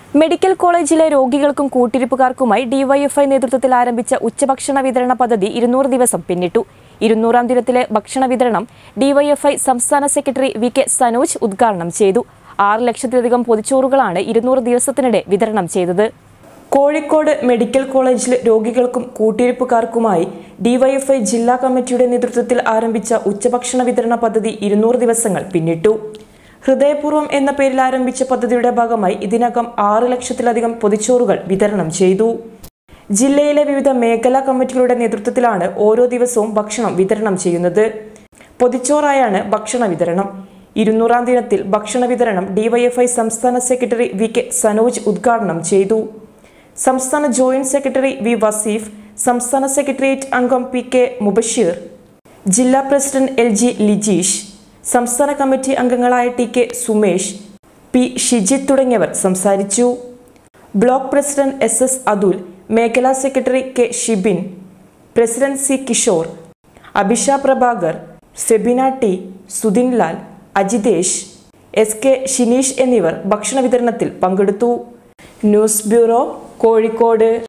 medical കോളേജിലെ രോഗികൾക്കും കൂട്ടിരിപ്പുകാർക്കുമായി DYFI നേതൃത്വത്തിൽ ആരംഭിച്ച ഉച്ചഭക്ഷണ വിതരണ പദ്ധതി ഇരുന്നൂറ് ദിവസം പിന്നിട്ടു ഇരുന്നൂറാം ദിനത്തിലെ ഭക്ഷണ വിതരണം ഡിവൈഎഫ്ഐ സംസ്ഥാന സെക്രട്ടറി വി കെ സനോജ് ഉദ്ഘാടനം ചെയ്തു ആറ് ലക്ഷത്തിലധികം പൊതിച്ചോറുകളാണ് ഇരുന്നൂറ് ദിവസത്തിനിടെ വിതരണം ചെയ്തത് കോഴിക്കോട് മെഡിക്കൽ കോളേജിൽ രോഗികൾക്കും കൂട്ടിരിപ്പുകാർക്കുമായി ഡിവൈഎഫ്ഐ ജില്ലാ കമ്മിറ്റിയുടെ നേതൃത്വത്തിൽ ആരംഭിച്ച ഉച്ചഭക്ഷണ വിതരണ പദ്ധതി ഇരുന്നൂറ് ദിവസങ്ങൾ പിന്നിട്ടു ഹൃദയപൂർവ്വം എന്ന പേരിൽ ആരംഭിച്ച പദ്ധതിയുടെ ഭാഗമായി ഇതിനകം ആറ് ലക്ഷത്തിലധികം പൊതിച്ചോറുകൾ വിതരണം ചെയ്തു ജില്ലയിലെ വിവിധ മേഖലാ കമ്മിറ്റികളുടെ നേതൃത്വത്തിലാണ് ഓരോ ദിവസവും ഭക്ഷണം വിതരണം ചെയ്യുന്നത് പൊതിച്ചോറായാണ് ഭക്ഷണ വിതരണം ഇരുന്നൂറാം ദിനത്തിൽ ഭക്ഷണ വിതരണം ഡിവൈഎഫ്ഐ സംസ്ഥാന സെക്രട്ടറി വി കെ സനോജ് ഉദ്ഘാടനം ചെയ്തു സംസ്ഥാന ജോയിന്റ് സെക്രട്ടറി വി വസീഫ് സംസ്ഥാന സെക്രട്ടേറിയറ്റ് അംഗം പി കെ മുബഷീർ ജില്ലാ പ്രസിഡന്റ് എൽ ജി ലിജീഷ് സംസ്ഥാന കമ്മിറ്റി അംഗങ്ങളായ T K Sumesh P Shijith തുടങ്ങിയവർ സംസാരിച്ചു block president S S Athul മേഖലാ secretary K Shibin president C Kishore Abhisha Prabhakar Febina T Sudhin Lal Ajithesh S K Shineesh എന്നിവർ ഭക്ഷണ വിതരണത്തിൽ പങ്കെടുത്തു ന്യൂസ് ബ്യൂറോ കോഴിക്കോട്